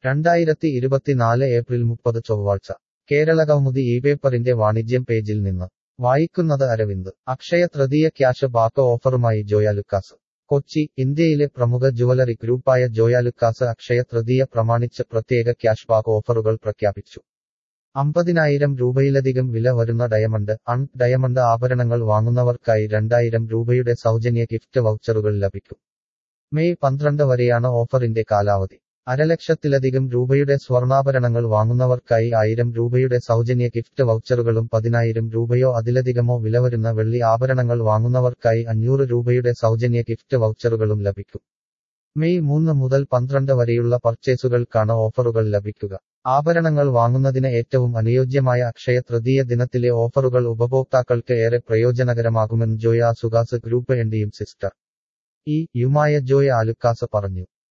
രണ്ടായിരത്തി ഇരുപത്തിനാല് ഏപ്രിൽ മുപ്പത് ചൊവ്വാഴ്ച കേരളകൗമുദി ഈ പേപ്പറിന്റെ വാണിജ്യം പേജിൽ നിന്ന് വായിക്കുന്നത് അരവിന്ദ് അക്ഷയ തൃതീയ ക്യാഷ് ബാക്ക് ഓഫറുമായി ജോയാലുക്കാസ് കൊച്ചി ഇന്ത്യയിലെ പ്രമുഖ ജുവലറി ഗ്രൂപ്പായ ജോയാലുക്കാസ് അക്ഷയ തൃതീയ പ്രമാണിച്ച് പ്രത്യേക ക്യാഷ് ബാക്ക് ഓഫറുകൾ പ്രഖ്യാപിച്ചു അമ്പതിനായിരം രൂപയിലധികം വില വരുന്ന ഡയമണ്ട് അൺ ഡയമണ്ട് ആഭരണങ്ങൾ വാങ്ങുന്നവർക്കായി രണ്ടായിരം രൂപയുടെ സൗജന്യ ഗിഫ്റ്റ് വൗച്ചറുകൾ ലഭിക്കും മെയ് പന്ത്രണ്ട് വരെയാണ് ഓഫറിന്റെ കാലാവധി അരലക്ഷത്തിലധികം രൂപയുടെ സ്വർണ്ണാഭരണങ്ങൾ വാങ്ങുന്നവർക്കായി ആയിരം രൂപയുടെ സൗജന്യ ഗിഫ്റ്റ് വൗച്ചറുകളും പതിനായിരം രൂപയോ അതിലധികമോ വില വരുന്ന വെള്ളി ആഭരണങ്ങൾ വാങ്ങുന്നവർക്കായി അഞ്ഞൂറ് രൂപയുടെ സൗജന്യ ഗിഫ്റ്റ് വൗച്ചറുകളും ലഭിക്കും മെയ് മൂന്ന് മുതൽ പന്ത്രണ്ട് വരെയുള്ള പർച്ചേസുകൾക്കാണ് ഓഫറുകൾ ലഭിക്കുക ആഭരണങ്ങൾ വാങ്ങുന്നതിന് ഏറ്റവും അനുയോജ്യമായ അക്ഷയ തൃതീയ ദിനത്തിലെ ഓഫറുകൾ ഉപഭോക്താക്കൾക്ക് ഏറെ പ്രയോജനകരമാകുമെന്ന് ജോയ സുഗാസ് ഗ്രൂപ്പ് എൻഡിയും സിസ്റ്റർ ഇ യുമായ ജോയ ആലുക്കാസ് പറഞ്ഞു